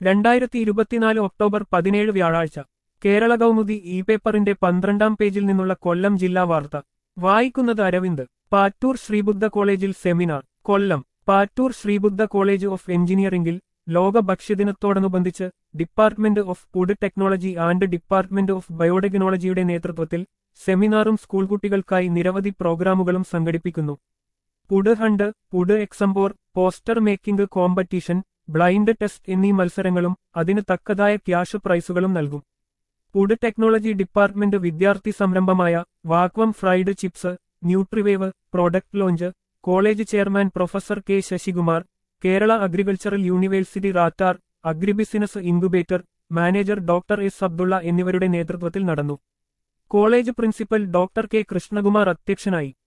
രണ്ടായിരത്തി ഇരുപത്തിനാല് ഒക്ടോബർ പതിനേഴ് വ്യാഴാഴ്ച കേരള കൗമുദി ഇ പേപ്പറിന്റെ പന്ത്രണ്ടാം പേജിൽ നിന്നുള്ള കൊല്ലം ജില്ലാ വാർത്ത വായിക്കുന്നത് അരവിന്ദ് പാറ്റൂർ ശ്രീബുദ്ധ കോളേജിൽ seminar Kollam Pattoor Sreebuddha college of എഞ്ചിനീയറിംഗിൽ ലോക ഭക്ഷ്യദിനത്തോടനുബന്ധിച്ച് department of food technology and department of ബയോടെക്നോളജിയുടെ നേതൃത്വത്തിൽ സെമിനാറും സ്കൂൾ കുട്ടികൾക്കായി നിരവധി പ്രോഗ്രാമുകളും സംഘടിപ്പിക്കുന്നു പുഡ് ഹണ്ട് പുഡ് എക്സംപോർ poster making competition blind test എന്നീ മത്സരങ്ങളും അതിന് തക്കതായ ക്യാഷ് പ്രൈസുകളും നൽകും ഫുഡ് ടെക്നോളജി ഡിപ്പാർട്ട്മെന്റ് വിദ്യാർത്ഥി സംരംഭമായ vacuum fried chips Nutriwave product launch college chairman professor K Sasikumar Kerala agricultural university റാറ്റാർ agribusiness incubator manager doctor S Abdulla എന്നിവരുടെ നേതൃത്വത്തിൽ നടന്നു college principal doctor K Krishnakumar അധ്യക്ഷനായി